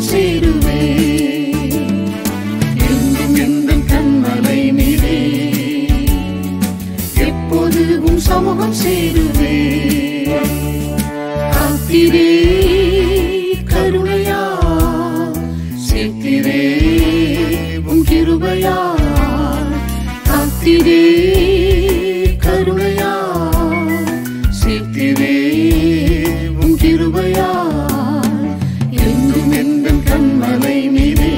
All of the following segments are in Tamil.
சமூகம் சேருவே எங்கும் எந்த கண்மலை நீரே எப்போது உம் சமூகம் சேருவே காத்திரே கருணையா சேர்த்திரே உம் கிருபையா காத்திரே கருணையா சேர்த்திரே உம் கிருபையா எங்கும் எந்த கண்மலை நீரே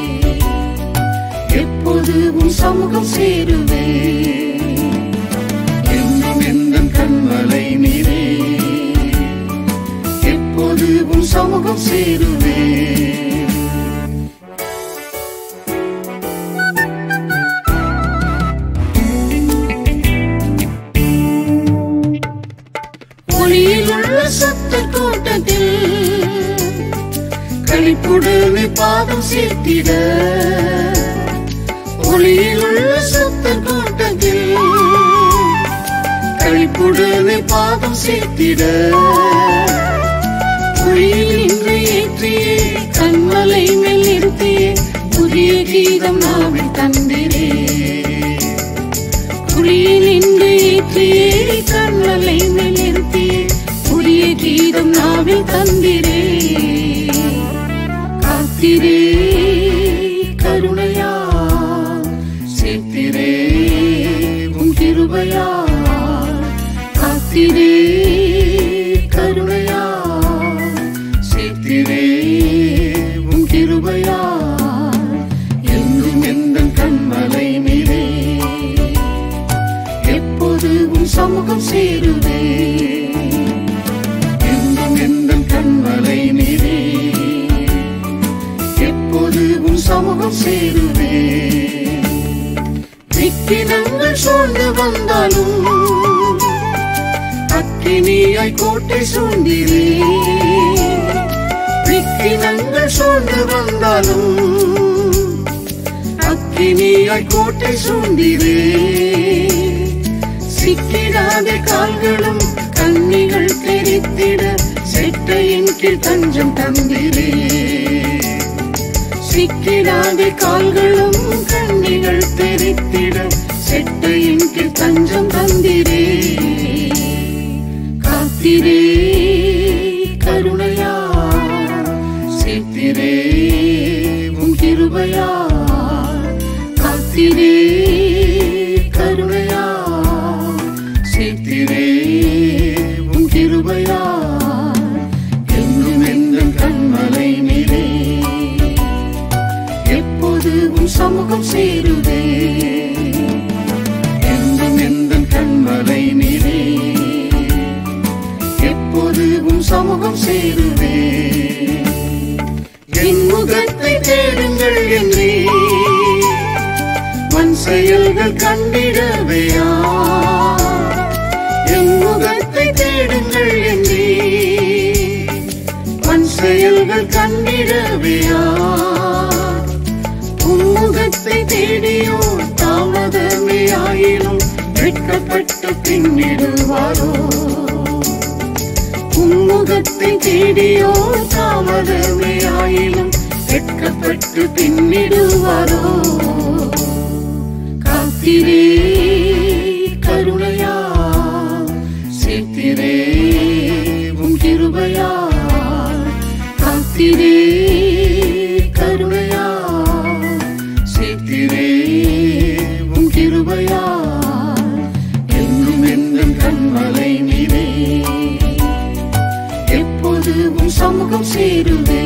எப்போது உம் சமூகம் சேருவே எங்கும் எந்த கண்மலை நீரே எப்போது உம் சமூகம் சேருவே ஒளியில் உள்ள சத்த கூட்டத்தில் களிப்புடனே பாதம் சேர்த்திட ஒளியில் உள்ள சத்த கூட்டத்தில் களிப்புடனே பாதம் சேர்த்திட ஒளியில் இன்று ஏற்றியே கண்மலை மேல் நிறுத்தியே புதிய கீதம் நாவில் தந்திரே குழியில் இன்று ஏற்றியே கண்மலை மேல் நிறுத்தியே புதிய கீதம் நாவில் தந்திரே காத்திரே கருணையா சேர்த்திரே உம் கிருபையா காத்திரே கருணையா சேர்த்திரே உம் கிருபையா எங்கும் எந்த கண்மலை மீதே எப்போது உம் சமூகம் சேருவே எங்கும் எந்த கண்மலை மீதே எப்போது உம் சமூகம் சேருவே விக்கினங்கள் சூழ்ந்து வந்தாலும் அக்கினியாய் கோட்டை சூழ்ந்திரே விக்கினங்கள் சூழ்ந்து வந்தாலும் அக்கினியாய் கோட்டை சூழ்ந்திரே சிக்கிடாத கால்களும் கண்ணிகள் தெரித்திட செட்டையின் கீழ் தஞ்சம் தந்திரே சிக்கிடாத கால்களும் கண்ணிகள் தெரித்திட செட்டையின் கீழ் தஞ்சம் தந்திரே காத்திரே கருணையா சேர்த்திரே உம் கிருபையா காத்திரே கருணையா சேர்த்திரே உம் கிருபையா எங்கும் எந்த கண்மலை மீதே எப்போது உம் சமூகம் சேருவே எங்கும் எந்த கண்மலை மீதே எப்போது உம் சமூகம் சேருவே என் முகத்தை தேடுங்கள் என்றே மண் செயல்கள் கண்டிடவையா என் முகத்தை தேடுங்கள் என்றே மண் செயல்கள் கண்டிடவையா உம்முகத்தை தேடியோ தாமதமே ஆயினும் வெட்கப்பட்டு பின்னிடுவாரோ உம்முகத்தை தேடியோ தாமதமே ஆயினும் வெட்கப்பட்டு பின்னிடுவாரோ காத்திரே கருணையா சேர்த்திரே உம் கிருபையா காத்திரே கருணையா சேர்த்திரே உம் கிருபையா எங்கும் எந்த கண்மலை நீரே எப்போது உம் சமூகம் சேருவே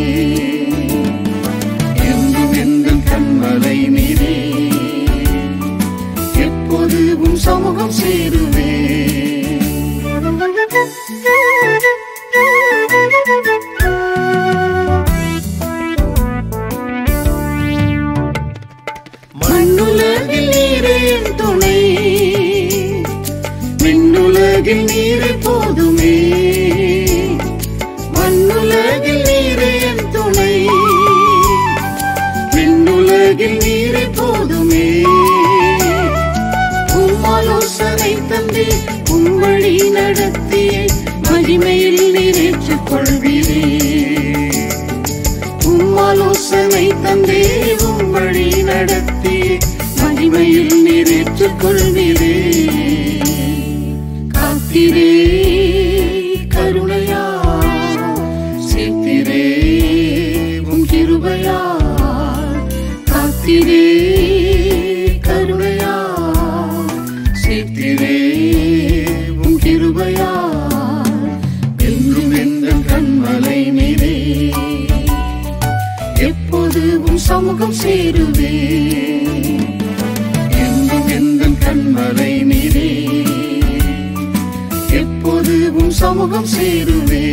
எங்கும் எந்த கண்மலை நீரே எப்போது உம் சமூகம் சேருவே மண்ணுலகில் நீரே என் துணை விண்ணுலகில் நீரே போதுமே மண்ணுலகில் நீரே என் துணை விண்ணுலகில் நீரே போதுமே உம் ஆலோசனை தந்தி உம் வழி நடத்தியே மகிமையில் நிறைற்றுக் கொள்வீரே உம் ஆலோசனை தந்தே உம் வழி நடத்தி மகிமையில் நிறைற்றுக் கொள்வீரே காத்திரே கருணையா சேர்த்திரே உம் கிருபையா காத்திரே கருணையா சேர்த்திரே உம் கிருபையா என்றும் எந்த கண்மலை நீரே எப்போது உம் சமூகம் சேருவே என்றும் எந்த கண்மலை நீரே எப்போது உம் சமூகம் சேருவே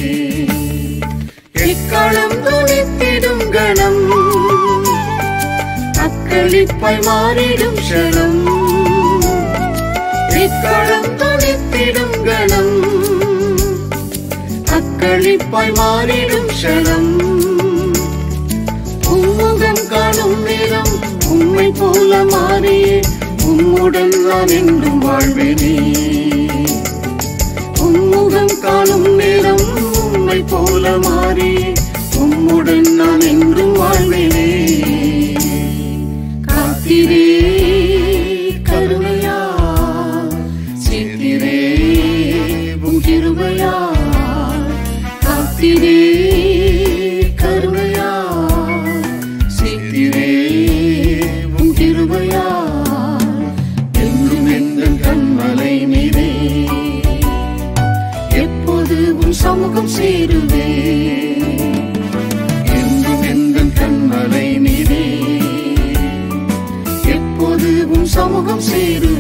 எக்காலம் துணித்திடும் கணம் அக்களிப்பாய் மாறிடும் க்ஷணம் எக்காலம் துணித்திடும் கணம் அக்களிப்பாய் மாறிடும் க்ஷணம் உம்முகம் காணும் நேரம் உம்மை போல மாறியே உம்முடன் நான் என்றும் வாழ்வேனே உம்முகம் காணும் நேரம் உம்மை போல மாறி உம்முடன் நான் என்றும் வாழ்வேனே காத்திரே கருணையா சித்திரே உம் கிருபையா காத்திரே கருணையா சித்திரே உம் கிருபையா என்றும் எந்த கண்மலை நீரே எப்போது உன் சமூகம் சேருவே என்றும் எந்த கண்மலை நீரே எப்போது உன் சமூகம் சேருவே